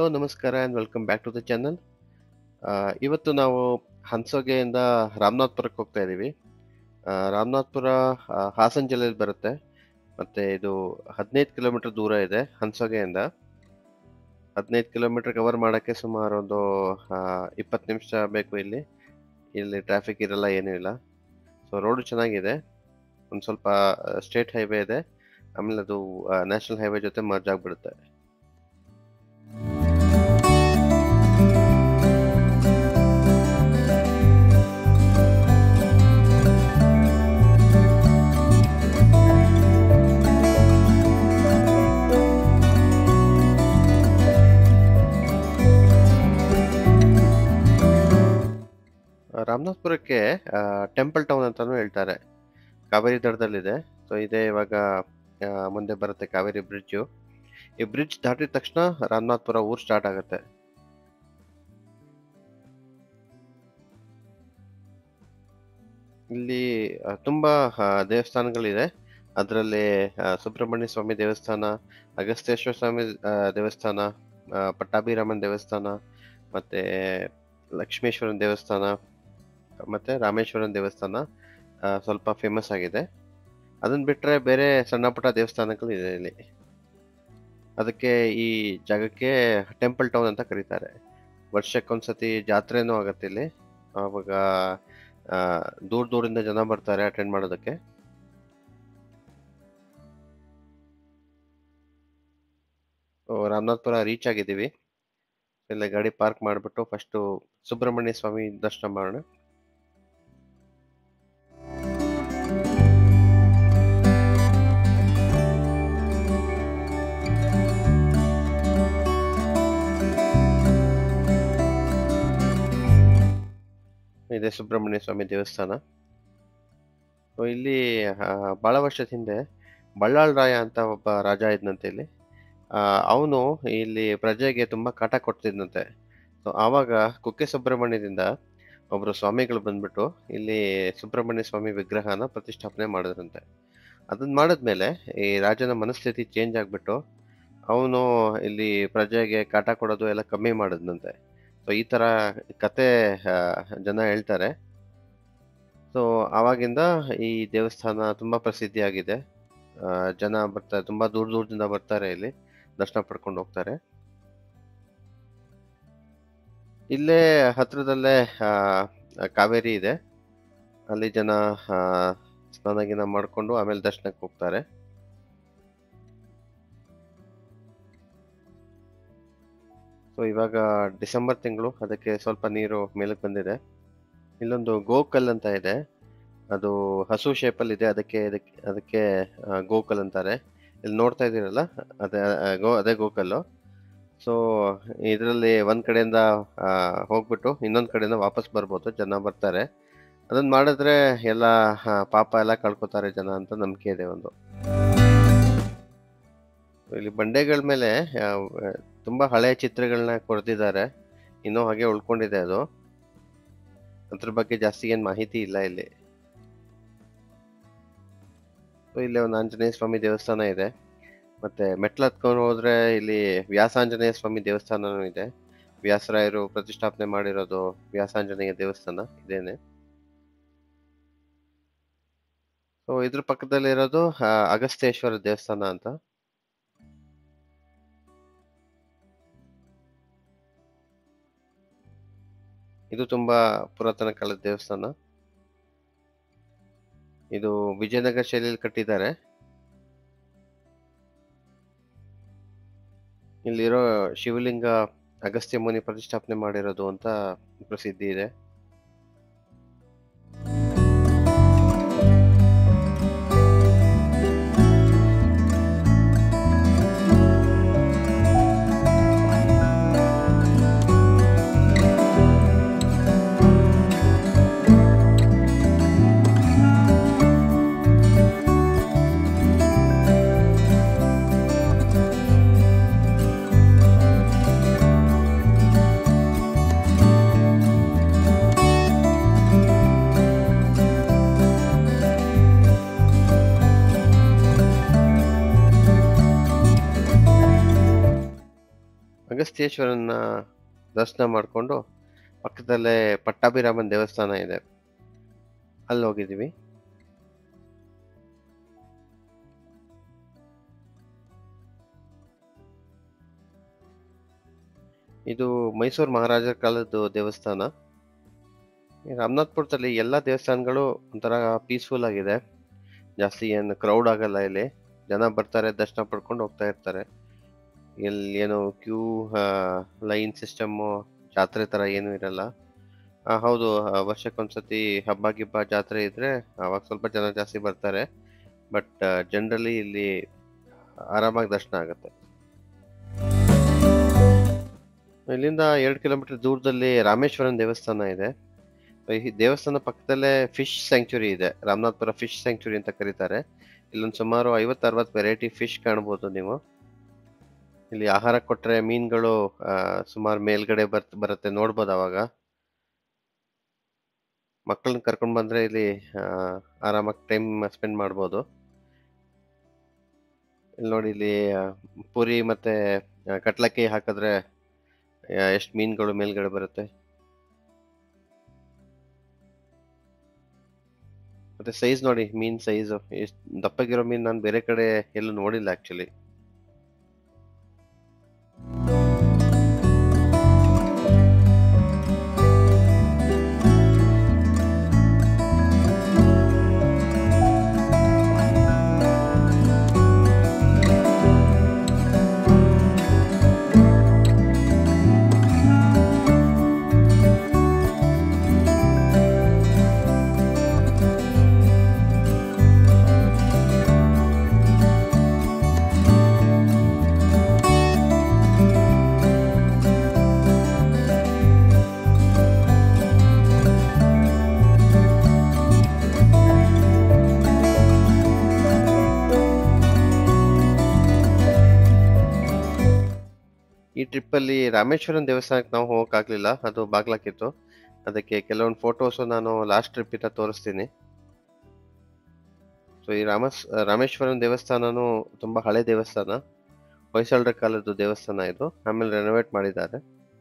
hello ನಮಸ್ಕಾರ and welcome back to the channel ಇವತ್ತು ನಾವು ಹನ್ಸೋಗೆಯಿಂದ ರಾಮನಾಥ್ಪುರಕ್ಕೆ ಹೋಗ್ತಾ ಇದ್ದೀವಿ ಆ, ರಾಮನಾಥ್ಪುರ ಆ, ಹಾಸನ್ ಜಿಲ್ಲೆಯಲ್ಲಿ ಬರುತ್ತೆ ಮತ್ತು ಇದು ಹದಿನೈದು ಕಿಲೋಮೀಟರ್ ದೂರ ಇದೆ ಹನ್ಸೋಗೆಯಿಂದ ಹದಿನೈದು ಕಿಲೋಮೀಟರ್ ಕವರ್ ಮಾಡೋಕ್ಕೆ ಸುಮಾರು ಒಂದು ಇಪ್ಪತ್ತು ನಿಮಿಷ ಬೇಕು ಇಲ್ಲಿ ಇಲ್ಲಿ ಟ್ರಾಫಿಕ್ ಇರಲ್ಲ ಏನೂ ಇಲ್ಲ ಸೊ ರೋಡು ಚೆನ್ನಾಗಿದೆ ಒಂದು ಸ್ವಲ್ಪ ಸ್ಟೇಟ್ ಹೈವೇ ಇದೆ ಆಮೇಲೆ ಅದು ನ್ಯಾಷನಲ್ ಹೈವೇ ಜೊತೆ ಮರ್ಜ್ ಆಗಿಬಿಡುತ್ತೆ ರಾಮನಾಥ್ಪುರಕ್ಕೆ ಟೆಂಪಲ್ ಟೌನ್ ಅಂತಾನೂ ಹೇಳ್ತಾರೆ ಕಾವೇರಿ ದಡದಲ್ಲಿದೆ ಸೊ ಇದೇ ಇವಾಗ ಆ, ಮುಂದೆ ಬರುತ್ತೆ ಕಾವೇರಿ ಬ್ರಿಡ್ಜು ಈ ಬ್ರಿಡ್ಜ್ ದಾಟಿದ ತಕ್ಷಣ ರಾಮನಾಥ್ಪುರ ಊರು ಸ್ಟಾರ್ಟ್ ಆಗುತ್ತೆ ಇಲ್ಲಿ ಆ, ತುಂಬಾ ಆ, ದೇವಸ್ಥಾನಗಳಿದೆ ಅದರಲ್ಲಿ ಸುಬ್ರಹ್ಮಣ್ಯ ಸ್ವಾಮಿ ದೇವಸ್ಥಾನ ಅಗಸ್ತ್ಯೇಶ್ವರ ಸ್ವಾಮಿ ಆ, ದೇವಸ್ಥಾನ ಆ, ಪಟ್ಟಾಭಿರಾಮನ್ ದೇವಸ್ಥಾನ ಮತ್ತೆ ಲಕ್ಷ್ಮೇಶ್ವರನ್ ದೇವಸ್ಥಾನ ಮತ್ತೆ ರಾಮೇಶ್ವರನ್ ದೇವಸ್ಥಾನ ಆ, ಸ್ವಲ್ಪ ಫೇಮಸ್ ಆಗಿದೆ ಅದನ್ನ ಬಿಟ್ರೆ ಬೇರೆ ಸಣ್ಣ ಪುಟ್ಟ ದೇವಸ್ಥಾನಗಳು ಇದೆ ಇಲ್ಲಿ ಅದಕ್ಕೆ ಈ ಜಾಗಕ್ಕೆ ಟೆಂಪಲ್ ಟೌನ್ ಅಂತ ಕರೀತಾರೆ ವರ್ಷಕ್ಕೊಂದ್ಸತಿ ಜಾತ್ರೆನೂ ಆಗತ್ತೆ ಇಲ್ಲಿ ಆವಾಗ ಆ, ದೂರ ದೂರಿಂದ ಜನ ಬರ್ತಾರೆ ಅಟೆಂಡ್ ಮಾಡೋದಕ್ಕೆ ಸೊ, ರಾಮನಾಥ್ಪುರ ರೀಚ್ ಆಗಿದ್ದೀವಿ ಇಲ್ಲ ಗಾಡಿ ಪಾರ್ಕ್ ಮಾಡಿಬಿಟ್ಟು ಫಸ್ಟು ಸುಬ್ರಹ್ಮಣ್ಯ ಸ್ವಾಮಿ ದರ್ಶನ ಮಾಡೋಣ ಇದೆ ಸುಬ್ರಹ್ಮಣ್ಯ ಸ್ವಾಮಿ ದೇವಸ್ಥಾನ ಸೊ ಇಲ್ಲಿ ಆ, ಬಹಳ ವರ್ಷದ ಹಿಂದೆ ಬಳ್ಳಾಳ್ ರಾಯ ಅಂತ ಒಬ್ಬ ರಾಜ ಇದ್ನಂತೆ ಇಲ್ಲಿ ಅವನು ಇಲ್ಲಿ ಪ್ರಜೆಗೆ ತುಂಬಾ ಕಾಟ ಕೊಡ್ತಿದ್ನಂತೆ ಸೊ ಆವಾಗ ಕುಕ್ಕೆ ಸುಬ್ರಹ್ಮಣ್ಯದಿಂದ ಒಬ್ರು ಸ್ವಾಮಿಗಳು ಬಂದ್ಬಿಟ್ಟು ಇಲ್ಲಿ ಸುಬ್ರಹ್ಮಣ್ಯ ಸ್ವಾಮಿ ವಿಗ್ರಹನ ಪ್ರತಿಷ್ಠಾಪನೆ ಮಾಡಿದ್ರಂತೆ ಅದನ್ನ ಮಾಡಿದ್ಮೇಲೆ ಈ ರಾಜನ ಮನಸ್ಥಿತಿ ಚೇಂಜ್ ಆಗ್ಬಿಟ್ಟು ಅವನು ಇಲ್ಲಿ ಪ್ರಜೆಗೆ ಕಾಟ ಕೊಡೋದು ಎಲ್ಲ ಕಮ್ಮಿ ಮಾಡಿದ್ನಂತೆ ಸೊ ಈ ತರ ಕತೆ ಆ, ಜನ ಹೇಳ್ತಾರೆ ಸೊ ಆವಾಗಿಂದ ಈ ದೇವಸ್ಥಾನ ತುಂಬಾ ಪ್ರಸಿದ್ಧಿಯಾಗಿದೆ ಆ, ಜನ ಬರ್ತಾರೆ ತುಂಬಾ ದೂರ ದೂರದಿಂದ ಬರ್ತಾರೆ ಇಲ್ಲಿ ದರ್ಶನ ಪಡ್ಕೊಂಡು ಹೋಗ್ತಾರೆ ಇಲ್ಲೇ ಹತ್ರದಲ್ಲೇ ಆ, ಕಾವೇರಿ ಇದೆ ಅಲ್ಲಿ ಜನ ಆ, ಸ್ನಾನ ಗಿನ ಮಾಡ್ಕೊಂಡು ಆಮೇಲೆ ದರ್ಶನಕ್ಕೆ ಹೋಗ್ತಾರೆ ಸೊ ಇವಾಗ ಡಿಸೆಂಬರ್ ತಿಂಗಳು ಅದಕ್ಕೆ ಸ್ವಲ್ಪ ನೀರು ಮೇಲಕ್ಕೆ ಬಂದಿದೆ ಇಲ್ಲೊಂದು ಗೋಕಲ್ ಅಂತ ಇದೆ ಅದು ಹಸು ಶೇಪಲ್ಲಿ ಇದೆ ಅದಕ್ಕೆ ಅದಕ್ಕೆ ಅದಕ್ಕೆ ಆ, ಗೋಕಲ್ ಅಂತಾರೆ ಇಲ್ಲಿ ನೋಡ್ತಾ ಇದ್ದೀರಲ್ಲ ಅದೇ ಆ, ಗೋ ಅದೇ ಗೋಕಲ್ಲು ಸೊ ಇದರಲ್ಲಿ ಒಂದ್ ಕಡೆಯಿಂದ ಆ, ಹೋಗ್ಬಿಟ್ಟು ಇನ್ನೊಂದ್ ಕಡೆಯಿಂದ ವಾಪಸ್ ಬರ್ಬೋದು ಜನ ಬರ್ತಾರೆ ಅದನ್ನ ಮಾಡಿದ್ರೆ ಎಲ್ಲ ಆ, ಪಾಪ ಎಲ್ಲ ಕಳ್ಕೊತಾರೆ ಜನ ಅಂತ ನಂಬಿಕೆ ಇದೆ ಒಂದು ಇಲ್ಲಿ ಬಂಡೆಗಳ ಮೇಲೆ ಆ, ತುಂಬಾ ಹಳೆ ಚಿತ್ರಗಳನ್ನ ಕೊಡ್ತಿದ್ದಾರೆ ಇನ್ನೂ ಹಾಗೆ ಉಳ್ಕೊಂಡಿದೆ ಅದು ಅದ್ರ ಬಗ್ಗೆ ಜಾಸ್ತಿ ಏನ್ ಮಾಹಿತಿ ಇಲ್ಲ ಇಲ್ಲಿ ಸೊ ಇಲ್ಲಿ ಒಂದು ಆಂಜನೇಯ ಸ್ವಾಮಿ ದೇವಸ್ಥಾನ ಇದೆ ಮತ್ತೆ ಮೆಟ್ಲು ಹತ್ಕೊಂಡು ಹೋದ್ರೆ ಇಲ್ಲಿ ವ್ಯಾಸಾಂಜನೇಯ ಸ್ವಾಮಿ ದೇವಸ್ಥಾನನೂ ಇದೆ ವ್ಯಾಸರಾಯರು ಪ್ರತಿಷ್ಠಾಪನೆ ಮಾಡಿರೋದು ವ್ಯಾಸಾಂಜನೇಯ ದೇವಸ್ಥಾನ ಇದೇನೆ ಸೊ ಇದ್ರ ಪಕ್ಕದಲ್ಲಿರೋದು ಆ, ಅಗಸ್ತ್ಯೇಶ್ವರ ದೇವಸ್ಥಾನ ಅಂತ ಇದು ತುಂಬಾ ಪುರಾತನ ಕಾಲದ ದೇವಸ್ಥಾನ ಇದು ವಿಜಯನಗರ ಶೈಲಿಯಲ್ಲಿ ಕಟ್ಟಿದ್ದಾರೆ ಇಲ್ಲಿರೋ ಶಿವಲಿಂಗ ಅಗಸ್ತ್ಯ ಮುನಿ ಪ್ರತಿಷ್ಠಾಪನೆ ಮಾಡಿರೋದು ಅಂತ ಪ್ರಸಿದ್ಧಿ ಇದೆ ಅಗಸ್ತ್ಯೇಶ್ವರನ ದರ್ಶನ ಮಾಡಿಕೊಂಡು ಪಕ್ಕದಲ್ಲೇ ಪಟ್ಟಾಭಿರಾಮನ್ ದೇವಸ್ಥಾನ ಇದೆ ಅಲ್ಲಿ ಹೋಗಿದ್ದೀವಿ ಇದು ಮೈಸೂರು ಮಹಾರಾಜರ ಕಾಲದ್ದು ದೇವಸ್ಥಾನ ಈ ರಾಮನಾಥ್ಪುರದಲ್ಲಿ ಎಲ್ಲ ದೇವಸ್ಥಾನಗಳು ಒಂಥರ ಪೀಸ್ಫುಲ್ ಆಗಿದೆ ಜಾಸ್ತಿ ಏನು ಕ್ರೌಡ್ ಆಗಲ್ಲ ಇಲ್ಲಿ ಜನ ಬರ್ತಾರೆ ದರ್ಶನ ಪಡ್ಕೊಂಡು ಹೋಗ್ತಾ ಇರ್ತಾರೆ ಇಲ್ಲಿ ಏನು ಕ್ಯೂ ಲೈನ್ ಸಿಸ್ಟಮ್ಮು ಜಾತ್ರೆ ಥರ ಏನೂ ಇರಲ್ಲ ಆ, ಹೌದು ಆ, ವರ್ಷಕ್ಕೊಂದ್ಸತಿ ಹಬ್ಬ ಗಿಬ್ಬ ಜಾತ್ರೆ ಇದ್ರೆ ಅವಾಗ ಸ್ವಲ್ಪ ಜನ ಜಾಸ್ತಿ ಬರ್ತಾರೆ ಬಟ್ ಜನರಲಿ ಇಲ್ಲಿ ಆರಾಮಾಗಿ ದರ್ಶನ ಆಗುತ್ತೆ ಇಲ್ಲಿಂದ ಎರಡು ಕಿಲೋಮೀಟರ್ ದೂರದಲ್ಲಿ ರಾಮೇಶ್ವರನ್ ದೇವಸ್ಥಾನ ಇದೆ ಈ ದೇವಸ್ಥಾನ ಪಕ್ಕದಲ್ಲೇ ಫಿಶ್ ಸ್ಯಾಂಕ್ಚುರಿ ಇದೆ ರಾಮನಾಥ್ಪುರ ಫಿಶ್ ಸ್ಯಾಂಕ್ಚುರಿ ಅಂತ ಕರೀತಾರೆ ಇಲ್ಲೊಂದು ಸುಮಾರು ಐವತ್ತು ಅರವತ್ತು ವೆರೈಟಿ ಫಿಶ್ ಕಾಣ್ಬೋದು ನೀವು ಇಲ್ಲಿ ಆಹಾರ ಕೊಟ್ರೆ ಮೀನುಗಳು ಸುಮಾರು ಮೇಲ್ಗಡೆ ಬರ್ತ್ ಬರುತ್ತೆ ನೋಡ್ಬೋದು ಅವಾಗ ಮಕ್ಕಳನ್ನ ಕರ್ಕೊಂಡು ಬಂದ್ರೆ ಇಲ್ಲಿ ಆರಾಮಾಗಿ ಟೈಮ್ ಸ್ಪೆಂಡ್ ಮಾಡ್ಬೋದು ಇಲ್ಲಿ ನೋಡಿ ಇಲ್ಲಿ ಆ, ಪುರಿ ಮತ್ತೆ ಆ, ಕಟ್ಲಕ್ಕಿ ಹಾಕಿದ್ರೆ ಎಷ್ಟು ಮೀನುಗಳು ಮೇಲ್ಗಡೆ ಬರುತ್ತೆ ಮತ್ತೆ ಸೈಜ್ ನೋಡಿ ಮೀನ್ ಸೈಜ್ ಎಷ್ಟು ದಪ್ಪಗಿರೋ ಮೀನ್ ನಾನು ಬೇರೆ ಕಡೆ ಎಲ್ಲೂ ನೋಡಿಲ್ಲ ಆಕ್ಚುಲಿ ಈ ಟ್ರಿಪ್ಪಲ್ಲಿ ರಾಮೇಶ್ವರನ್ ದೇವಸ್ಥಾನಕ್ಕೆ ನಾವು ಹೋಗೋಕ್ಕಾಗಲಿಲ್ಲ ಅದು ಬಾಗ್ಲಾಕಿತ್ತು ಅದಕ್ಕೆ ಕೆಲವೊಂದು ಫೋಟೋಸು ನಾನು ಲಾಸ್ಟ್ ಟ್ರಿಪ್ಪಿಂದ ತೋರಿಸ್ತೀನಿ ಸೊ ಈ ರಾಮಸ್ ರಾಮೇಶ್ವರನ್ ದೇವಸ್ಥಾನನೂ ತುಂಬ ಹಳೆ ದೇವಸ್ಥಾನ ಹೊಯ್ಸಳರ ಕಾಲದ್ದು ದೇವಸ್ಥಾನ ಇದು ಆಮೇಲೆ ರೆನೋವೇಟ್ ಮಾಡಿದ್ದಾರೆ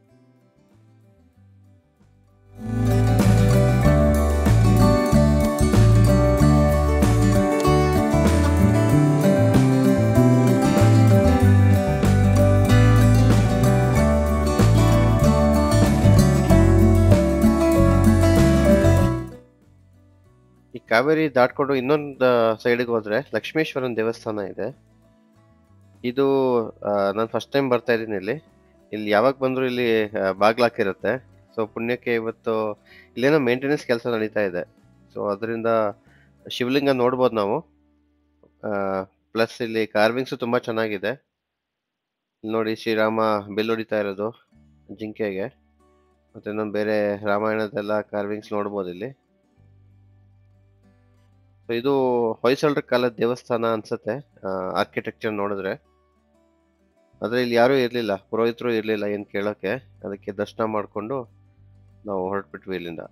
ಈ ಕಾವೇರಿ ದಾಟ್ಕೊಂಡು ಇನ್ನೊಂದು ಸೈಡ್ಗೆ ಹೋದ್ರೆ ಲಕ್ಷ್ಮೇಶ್ವರನ್ ದೇವಸ್ಥಾನ ಇದೆ ಇದು ನಾನು ಫಸ್ಟ್ ಟೈಮ್ ಬರ್ತಾ ಇದ್ದೀನಿ ಇಲ್ಲಿ ಇಲ್ಲಿ ಯಾವಾಗ ಬಂದರೂ ಇಲ್ಲಿ ಆ, ಬಾಗ್ಲಾಕಿರುತ್ತೆ ಸೊ ಪುಣ್ಯಕ್ಕೆ ಇವತ್ತು ಇಲ್ಲೇನೋ ಮೇಂಟೆನೆನ್ಸ್ ಕೆಲಸ ನಡೀತಾ ಇದೆ ಸೊ ಅದರಿಂದ ಶಿವಲಿಂಗ ನೋಡ್ಬೋದು ನಾವು ಪ್ಲಸ್ ಇಲ್ಲಿ ಕಾರ್ವಿಂಗ್ಸು ತುಂಬ ಚೆನ್ನಾಗಿದೆ ಇಲ್ಲಿ ನೋಡಿ ಶ್ರೀರಾಮ ಬೆಲ್ ಹೊಡಿತಾ ಇರೋದು ಜಿಂಕೆಗೆ ಮತ್ತೆ ಇನ್ನೊಂದು ಬೇರೆ ರಾಮಾಯಣದೆಲ್ಲ ಕಾರ್ವಿಂಗ್ಸ್ ನೋಡ್ಬೋದು ಇಲ್ಲಿ ಸೊ ಇದು ಹೊಯ್ಸಳರ ಕಾಲದ ದೇವಸ್ಥಾನ ಅನ್ಸುತ್ತೆ ಆರ್ಕಿಟೆಕ್ಚರ್ ನೋಡಿದ್ರೆ ಆದ್ರೆ ಇಲ್ಲಿ ಯಾರೂ ಇರಲಿಲ್ಲ ಪುರೋಹಿತರು ಇರಲಿಲ್ಲ ಏನು ಕೇಳೋಕೆ ಅದಕ್ಕೆ ದರ್ಶನ ಮಾಡಿಕೊಂಡು ನಾವು ಹೊರಟ್ಬಿಟ್ವಿ ಇಲ್ಲಿಂದ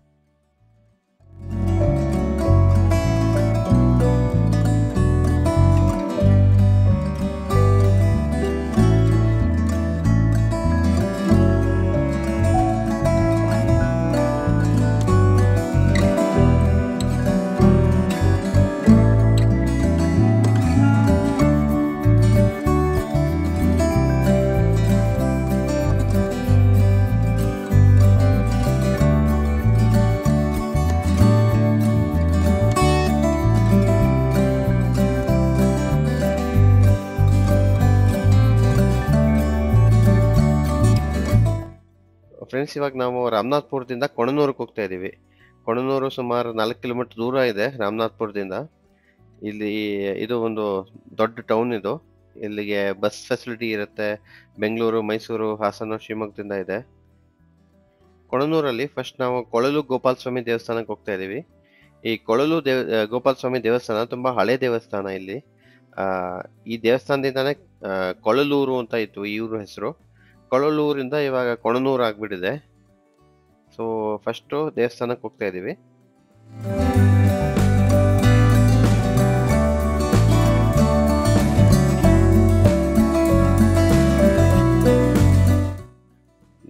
ಫ್ರೆಂಡ್ಸ್ ಇವಾಗ ನಾವು ರಾಮನಾಥ್ಪುರದಿಂದ ಕೊಣನೂರಿಗೆ ಹೋಗ್ತಾ ಇದ್ದೀವಿ ಕೊಣನೂರು ಸುಮಾರು ನಾಲ್ಕು ಕಿಲೋಮೀಟರ್ ದೂರ ಇದೆ ರಾಮನಾಥ್ಪುರದಿಂದ ಇಲ್ಲಿ ಇದು ಒಂದು ದೊಡ್ಡ ಟೌನ್ ಇದು ಇಲ್ಲಿಗೆ ಬಸ್ ಫೆಸಿಲಿಟಿ ಇರುತ್ತೆ ಬೆಂಗಳೂರು ಮೈಸೂರು ಹಾಸನ ಶಿವಮೊಗ್ಗದಿಂದ ಇದೆ ಕೊಣನೂರಲ್ಲಿ ಫಸ್ಟ್ ನಾವು ಕೊಳಲು ಗೋಪಾಲ ಸ್ವಾಮಿ ದೇವಸ್ಥಾನಕ್ಕೆ ಹೋಗ್ತಾ ಇದ್ದೀವಿ ಈ ಕೊಳಲು ದೇವ ಆ, ಗೋಪಾಲ ಸ್ವಾಮಿ ದೇವಸ್ಥಾನ ತುಂಬಾ ಹಳೆ ದೇವಸ್ಥಾನ ಇಲ್ಲಿ ಆ ಈ ದೇವಸ್ಥಾನದಿಂದಾನೇ ಆ, ಕೊಳಲೂರು ಅಂತ ಇತ್ತು ಈ ಊರು ಹೆಸರು ಕೊಳಲೂರಿಂದ ಇವಾಗ ಕೊಣನೂರು ಆಗ್ಬಿಟ್ಟಿದೆ ಸೊ ಫಸ್ಟು ದೇವಸ್ಥಾನಕ್ಕೆ ಹೋಗ್ತಾ ಇದ್ದೀವಿ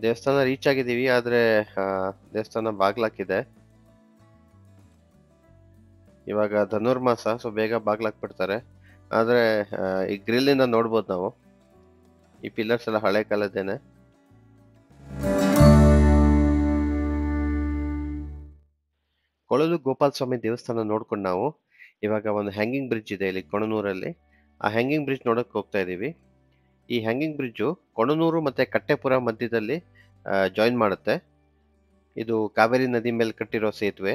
ದೇವಸ್ಥಾನ ರೀಚ್ ಆಗಿದ್ದೀವಿ ಆದರೆ ದೇವಸ್ಥಾನ ಬಾಗ್ಲಾಕಿದೆ ಇವಾಗ ಧನುರ್ಮಾಸ ಸೊ ಬೇಗ ಬಾಗ್ಲಾಕ್ಬಿಡ್ತಾರೆ ಆದರೆ ಈ ಗ್ರಿಲ್ಲಿಂದ ನೋಡ್ಬೋದು ನಾವು ಈ ಪಿಲ್ಲರ್ಸ್ ಎಲ್ಲ ಹಳೆ ಕಾಲದ್ದೇನೆ ಕೊಳಲು ಗೋಪಾಲ ಸ್ವಾಮಿ ದೇವಸ್ಥಾನ ನೋಡ್ಕೊಂಡು ನಾವು ಇವಾಗ ಒಂದು ಹ್ಯಾಂಗಿಂಗ್ ಬ್ರಿಡ್ಜ್ ಇದೆ ಇಲ್ಲಿ ಕೊಣನೂರಲ್ಲಿ ಆ ಹ್ಯಾಂಗಿಂಗ್ ಬ್ರಿಡ್ಜ್ ನೋಡೋಕೆ ಹೋಗ್ತಾ ಇದ್ದೀವಿ ಈ ಹ್ಯಾಂಗಿಂಗ್ ಬ್ರಿಡ್ಜು ಕೊಣನೂರು ಮತ್ತು ಕಟ್ಟೆಪುರ ಮಧ್ಯದಲ್ಲಿ ಜಾಯಿನ್ ಮಾಡುತ್ತೆ ಇದು ಕಾವೇರಿ ನದಿ ಮೇಲೆ ಕಟ್ಟಿರೋ ಸೇತುವೆ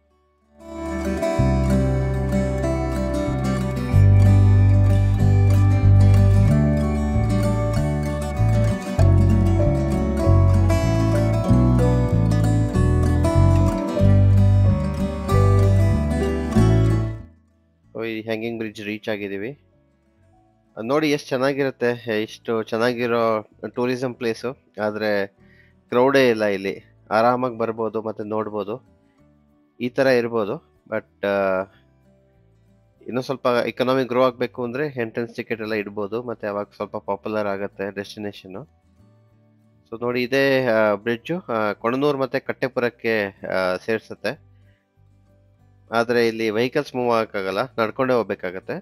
ಈ ಹ್ಯಾಂಗಿಂಗ್ ಬ್ರಿಡ್ಜ್ ರೀಚ್ ಆಗಿದ್ದೀವಿ ಅದ್ ನೋಡಿ ಎಷ್ಟು ಚೆನ್ನಾಗಿರುತ್ತೆ ಇಷ್ಟು ಚೆನ್ನಾಗಿರೋ ಟೂರಿಸಂ ಪ್ಲೇಸು ಆದರೆ ಕ್ರೌಡೇ ಇಲ್ಲ ಇಲ್ಲಿ ಆರಾಮಾಗಿ ಬರ್ಬೋದು ಮತ್ತು ನೋಡ್ಬೋದು ಈ ಥರ ಇರ್ಬೋದು ಬಟ್ ಇನ್ನೂ ಸ್ವಲ್ಪ ಎಕನಾಮಿ ಗ್ರೋ ಆಗಬೇಕು ಅಂದರೆ ಎಂಟ್ರೆನ್ಸ್ ಟಿಕೆಟ್ ಎಲ್ಲ ಇಡ್ಬೋದು ಮತ್ತು ಅವಾಗ ಸ್ವಲ್ಪ ಪಾಪ್ಯುಲರ್ ಆಗುತ್ತೆ ಡೆಸ್ಟಿನೇಷನ್ನು ಸೊ ನೋಡಿ ಇದೇ ಬ್ರಿಡ್ಜು ಕೊಣನೂರು ಮತ್ತು ಕಟ್ಟೆಪುರಕ್ಕೆ ಸೇರಿಸುತ್ತೆ ಆದರೆ ಇಲ್ಲಿ ವೆಹಿಕಲ್ಸ್ ಮೂವ್ ಆಗಕ್ಕಾಗಲ್ಲ ನಡ್ಕೊಂಡೇ ಹೋಗ್ಬೇಕಾಗತ್ತೆ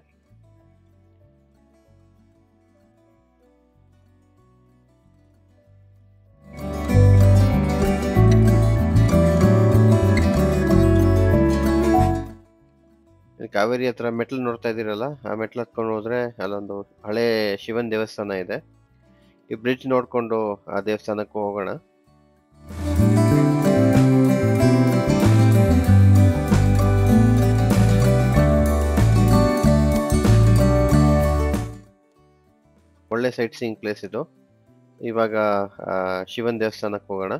ಕಾವೇರಿ ಹತ್ರ ಮೆಟ್ಲು ನೋಡ್ತಾ ಇದ್ದೀರಲ್ಲ ಆ ಮೆಟ್ಲು ಹತ್ಕೊಂಡು ಹೋದ್ರೆ ಅಲ್ಲೊಂದು ಹಳೆ ಶಿವನ್ ದೇವಸ್ಥಾನ ಇದೆ ಈ ಬ್ರಿಡ್ಜ್ ನೋಡ್ಕೊಂಡು ಆ ದೇವಸ್ಥಾನಕ್ಕೂ ಹೋಗೋಣ ಒಳ್ಳೆ ಸೈಟ್ ಸೀಯಿಂಗ್ ಪ್ಲೇಸ್ ಇದು ಇವಾಗ ಶಿವನ್ ದೇವಸ್ಥಾನಕ್ಕೆ ಹೋಗೋಣ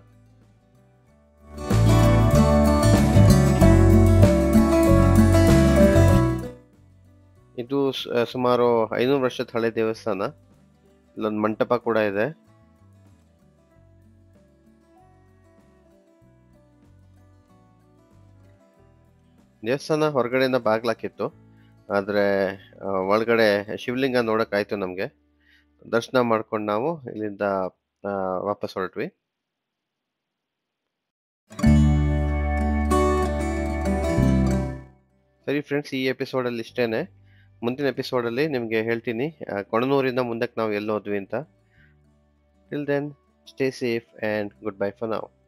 ಇದು ಸುಮಾರು ಐನೂರು ವರ್ಷದ ಹಳೆ ದೇವಸ್ಥಾನ ಇಲ್ಲೊಂದು ಮಂಟಪ ಕೂಡ ಇದೆ ದೇವಸ್ಥಾನ ಹೊರಗಡೆಯಿಂದ ಬಾಗ್ಲಾಕಿತ್ತು ಆದರೆ ಒಳಗಡೆ ಶಿವಲಿಂಗ ನೋಡೋಕ್ಕಾಯ್ತು ನಮಗೆ ದರ್ಶನ ಮಾಡ್ಕೊಂಡು ನಾವು ಇಲ್ಲಿಂದ ವಾಪಸ್ ಹೊರಟ್ವಿ ಸರಿ ಫ್ರೆಂಡ್ಸ್ ಈ ಎಪಿಸೋಡಲ್ಲಿ ಇಷ್ಟೇನೆ ಮುಂದಿನ ಎಪಿಸೋಡಲ್ಲಿ ನಿಮಗೆ ಹೇಳ್ತೀನಿ ಕೊಣನೂರಿಂದ ಮುಂದಕ್ಕೆ ನಾವು ಎಲ್ಲಿ ಹೋದ್ವಿ ಅಂತ till then stay safe and good bye for ನಾವು